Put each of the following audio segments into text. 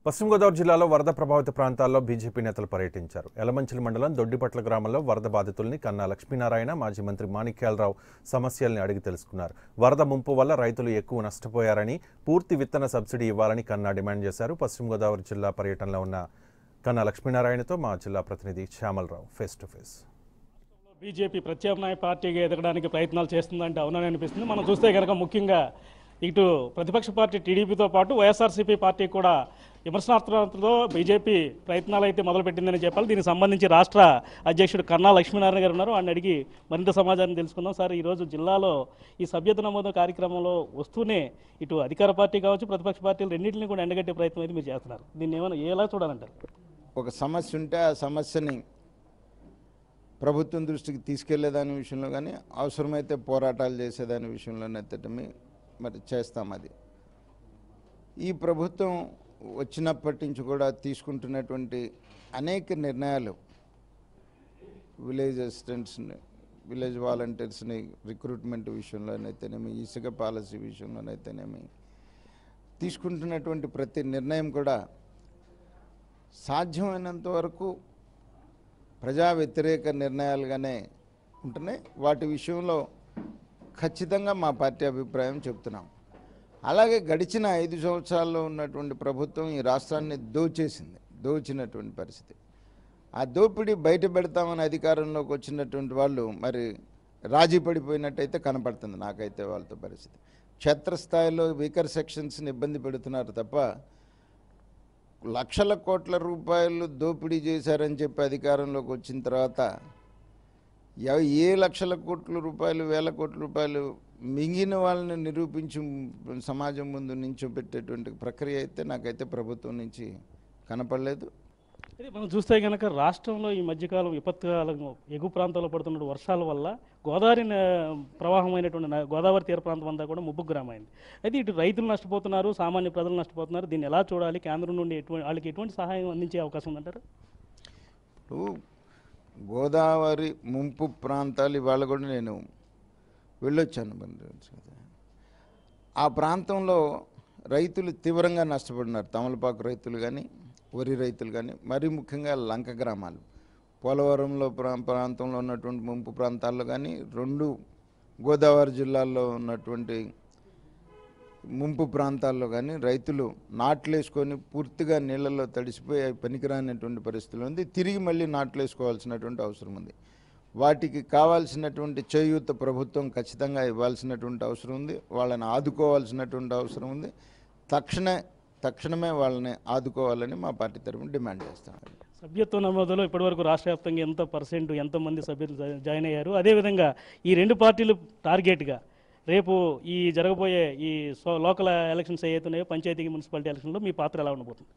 పశ్చిమ గోదావరి జిల్లాలో వరద ప్రభావిత ప్రాంతాల్లో బీజేపీ నేతలు పర్యటించారు ఎలమంచిలి మండలం దొడ్డిపట్ల గ్రామంలో వరద బాధితుల్ని కన్నా లక్ష్మీనారాయణ మాజీ మంత్రి మాణిక్యాలరావు సమస్యల్ని అడిగి తెలుసుకున్నారు వరద ముంపు వల్ల రైతులు ఎక్కువ నష్టపోయారని పూర్తి విత్తన సబ్సిడీ ఇవ్వాలని కన్నా డిమాండ్ చేశారు పశ్చిమ గోదావరి జిల్లా పర్యటనలో ఉన్న కన్నా లక్ష్మీనారాయణతో మా జిల్లా ప్రతినిధి Shyamalarao face to face BJP ప్రత్యామ్నాయ పార్టీగా ఎదగడానికి ప్రయత్నాలు చేస్తుందంటే అవునని అనిపిస్తుంది మనం చూస్తే కనుక ముఖ్యంగా ఇటు ప్రతిపక్ష పార్టీ టీడీపీతో పాటు వైఎస్ఆర్సీపీ పార్టీ కూడా విమర్శనార్థంతో బీజేపీ ప్రయత్నాలు అయితే మొదలుపెట్టిందని చెప్పాలి దీనికి సంబంధించి రాష్ట్ర అధ్యక్షుడు కన్నా లక్ష్మీనారాయణ గారు ఉన్నారు ఆయన అడిగి మరింత సమాచారం తెలుసుకుందాం సార్ ఈరోజు జిల్లాలో ఈ సభ్యత నమోదు కార్యక్రమంలో వస్తూనే ఇటు అధికార పార్టీ కావచ్చు ప్రతిపక్ష పార్టీలు రెండింటిని కూడా ఎండగట్టే ప్రయత్నం అయితే మీరు చేస్తున్నారు దీన్ని ఏమైనా ఎలా చూడాలంటారు ఒక సమస్య ఉంటే ఆ సమస్యని ప్రభుత్వం దృష్టికి తీసుకెళ్లేదాని విషయంలో కానీ అవసరమైతే పోరాటాలు చేసేదాని విషయంలోనైతేటమి మరి చేస్తాం అది ఈ ప్రభుత్వం వచ్చినప్పటి నుంచి కూడా తీసుకుంటున్నటువంటి అనేక నిర్ణయాలు విలేజ్ అసిస్టెంట్స్ని విలేజ్ వాలంటీర్స్ని రిక్రూట్మెంట్ విషయంలోనైతేనేమి ఇసుక పాలసీ విషయంలోనైతేనేమి తీసుకుంటున్నటువంటి ప్రతి నిర్ణయం కూడా సాధ్యమైనంత వరకు ప్రజా వ్యతిరేక నిర్ణయాలుగానే ఉంటున్నాయి వాటి విషయంలో ఖచ్చితంగా మా పార్టీ అభిప్రాయం చెప్తున్నాం అలాగే గడిచిన ఐదు సంవత్సరాల్లో ఉన్నటువంటి ప్రభుత్వం ఈ రాష్ట్రాన్ని దోచేసింది దోచినటువంటి పరిస్థితి ఆ దోపిడీ బయట పెడతామని అధికారంలోకి వచ్చినటువంటి వాళ్ళు మరి రాజీ పడిపోయినట్టయితే కనపడుతుంది నాకైతే వాళ్ళతో పరిస్థితి క్షేత్రస్థాయిలో వీకర్ సెక్షన్స్ని ఇబ్బంది పెడుతున్నారు తప్ప లక్షల కోట్ల రూపాయలు దోపిడీ చేశారని చెప్పి అధికారంలోకి వచ్చిన తర్వాత ఎవ- ఏ లక్షల కోట్ల రూపాయలు వేల కోట్ల రూపాయలు మింగిన వాళ్ళని నిరూపించి సమాజం ముందు నించోబెట్టేటువంటి ప్రక్రియ అయితే నాకైతే ప్రభుత్వం నుంచి కనపడలేదు ఇది మనం చూస్తే కనుక రాష్ట్రంలో ఈ మధ్యకాలం విపత్కాలం ఎగువ ప్రాంతాల్లో పడుతున్న వర్షాల వల్ల గోదావరి న- ప్రవాహమైనటువంటి న- గోదావరి తీర ప్రాంతం అంతా కూడా ముబ్బు గ్రామైంది అయితే ఇటు రైతులు నష్టపోతున్నారు సామాన్య ప్రజలు నష్టపోతున్నారు దీన్ని ఎలా చూడాలి కేంద్రం నుండి ఎటువంటి వాళ్ళకి ఎటువంటి సహాయం అందించే అవకాశం ఉందంటారు ఇప్పుడు గోదావరి ముంపు ప్రాంతాలు ఇవాళ కూడా నేను వెళ్ళొచ్చాను మరి. ఆ ప్రాంతంలో రైతులు తీవ్రంగా నష్టపడినారు తమలపాకు రైతులు కానీ వరి రైతులు కానీ మరీ ముఖ్యంగా లంక గ్రామాలు పోలవరంలో ప్రా ప్రాంతంలో ఉన్నటువంటి ముంపు ప్రాంతాల్లో కానీ రెండు గోదావరి జిల్లాల్లో ఉన్నటువంటి ముంపు ప్రాంతాల్లో కానీ రైతులు నాట్లేసుకొని పూర్తిగా నీళ్ళల్లో తడిసిపోయి అవి పనికిరానటువంటి పరిస్థితులు ఉంది తిరిగి మళ్ళీ నాట్లేసుకోవాల్సినటువంటి అవసరం ఉంది వాటికి కావాల్సినటువంటి చేయూత ప్రభుత్వం ఖచ్చితంగా ఇవ్వాల్సినటువంటి అవసరం ఉంది వాళ్ళని ఆదుకోవాల్సినటువంటి అవసరం ఉంది తక్షణ తక్షణమే వాళ్ళని ఆదుకోవాలని మా పార్టీ తరఫున డిమాండ్ చేస్తాం సభ్యత్వ నమోదులో ఇప్పటివరకు రాష్ట్ర వ్యాప్తంగా ఎంత పర్సెంట్ ఎంతమంది సభ్యులు జా- జాయిన్ అయ్యారు అదేవిధంగా ఈ రెండు పార్టీలు టార్గెట్గా రేపు ఈ జరగబోయే ఈ సో- లోకల్ ఎలక్షన్స్ ఏవైతున్నాయో పంచాయతీ మున్సిపాలిటీ ఎలక్షన్లో మీ పాత్ర ఎలా ఉండబోతుంది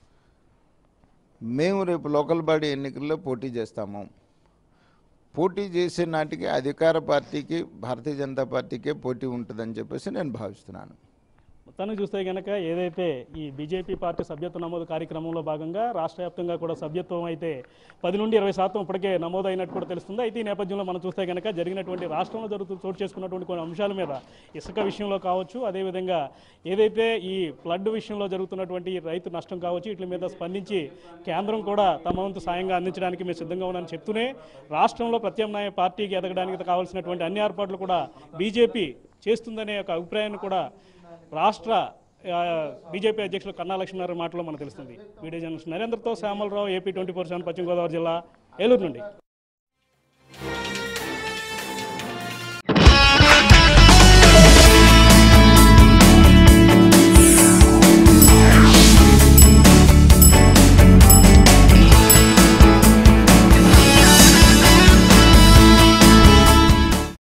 మేము రేపు లోకల్ బాడీ ఎన్నికల్లో పోటీ చేస్తాము పోటీ చేసే నాటికి అధికార పార్టీకి భారతీయ జనతా పార్టీకే పోటీ ఉంటుందని చెప్పేసి నేను భావిస్తున్నాను మొత్తానికి చూస్తే కనుక ఏదైతే ఈ బీజేపీ పార్టీ సభ్యత్వ నమోదు కార్యక్రమంలో భాగంగా రాష్ట్ర వ్యాప్తంగా కూడా సభ్యత్వం అయితే పది నుండి ఇరవై శాతం ఇప్పటికే నమోదు అయినట్టు కూడా తెలుస్తుంది అయితే ఈ నేపథ్యంలో మనం చూస్తే కనుక జరిగినటువంటి రాష్ట్రంలో జరుగుతూ చోటు చేసుకున్నటువంటి కొన్ని అంశాల మీద ఇసుక విషయంలో కావచ్చు అదేవిధంగా ఏదైతే ఈ ఫ్లడ్ విషయంలో జరుగుతున్నటువంటి ఈ రైతు నష్టం కావచ్చు వీటి మీద స్పందించి కేంద్రం కూడా తమ వంతు సాయంగా అందించడానికి మేము సిద్ధంగా ఉన్నామని చెప్తూనే రాష్ట్రంలో ప్రత్యామ్నాయ పార్టీకి ఎదగడానికి కావాల్సినటువంటి అన్ని ఏర్పాట్లు కూడా బీజేపీ చేస్తుందనే ఒక అభిప్రాయాన్ని కూడా రాష్ట్ర ఆ, బీజేపీ అధ్యక్షులు కన్నా లక్ష్మీనారాయణ మాటలో మనకు తెలుస్తుంది వీడియో జర్నలిస్ట్ నరేంద్రతో Shyamalarao AP twenty four seven Paschima Godavari జిల్లా ఏలూరు నుండి